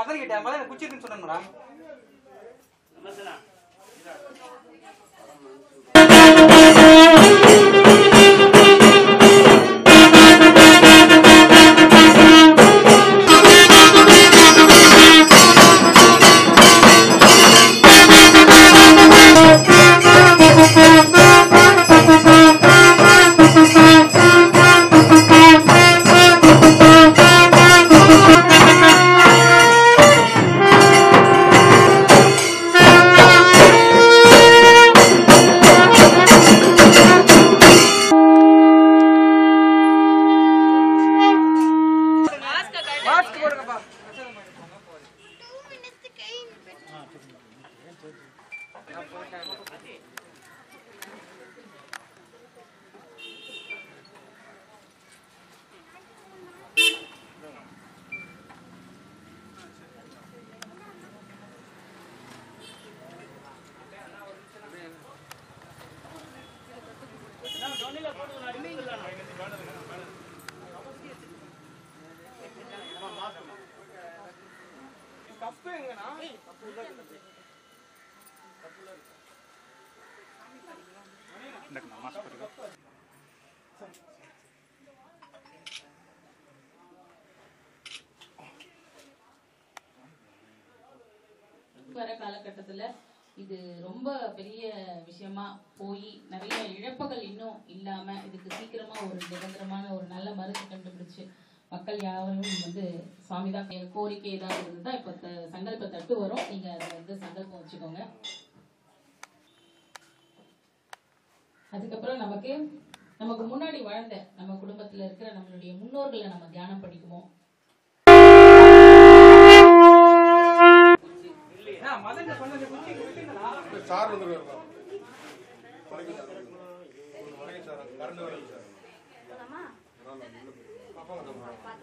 மதன் கிட்ட மதன் குச்சி இருக்குன்னு சொன்னேன் மேடம் மாஸ்க் போடுங்கப்பா வர காலகட்டத்துல இது ரொம்ப பெரிய விஷயமா போய் நிறைய இழப்புகள் இன்னும் இல்லாம இதுக்கு சீக்கிரமா ஒரு நிரந்தரமான ஒரு நல்ல மருந்து கண்டுபிடிச்சு மக்கள் யாரும் வந்து சுவாமி தான் கோரிக்கை ஏதாவது இருந்தா இப்ப த- சங்கல்ப தட்டு வரும் நீங்க அதை வந்து சங்கல்பம் வச்சுக்கோங்க அதுக்கப்புறம் நமக்கு நமக்கு முன்னாடி வாழ்ந்த நம்ம குடும்பத்துல இருக்கிற நம்மளுடைய முன்னோர்களை நம்ம தியானம் படிக்குவோம் ஏன்னா, மதன் சொன்னது குச்சி விட்டுங்களா சார் வந்துருக்காரு வணக்கம் சார் வணக்கம் சார் கரண்ட் வரல சார் அப்பா வணக்கம்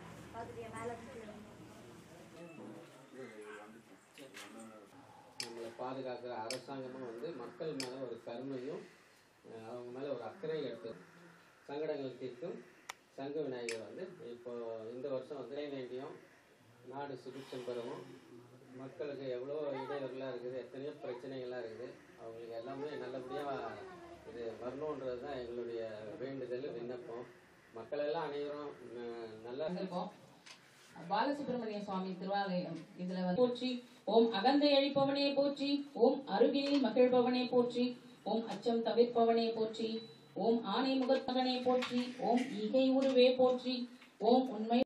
நம்மளை பாதுகாக்கிற அரசாங்கமும் வந்து மக்கள் மேலே ஒரு கருணையும் அஹ் அவங்க மேலே ஒரு அக்கறை எடுத்து சங்கடங்கள் தீர்க்கும் சங்க விநாயகர் வந்து இப்போ இந்த வருஷம் வந்து வேண்டியும் நாடு சுபிட்சம் பெறவும் மக்களுக்கு எவ்வளோ இடையூறுலாம் இருக்குது எத்தனையோ பிரச்சனைகள்லாம் இருக்குது அவங்களுக்கு எல்லாமே நல்லபடியாக இது வரணுன்றது தான் எங்களுடைய வேண்டுதல் விண்ணப்பம் மக்கள் எல்லாம் அனைவரும் அஹ், நல்லா வந்திருக்கோம் பாலசுப்ரமணிய சுவாமி திருவாலயம் இதுல வந்து போற்றி ஓம் அகந்தை அழிப்பவனே போற்றி ஓம் அருகினில் மகிழ்பவனே போற்றி ஓம் அச்சம் தவிர்ப்பவனே போற்றி ஓம் ஆணை முகத்தவனே போற்றி ஓம் ஈகை உருவே போற்றி ஓம் உண்மை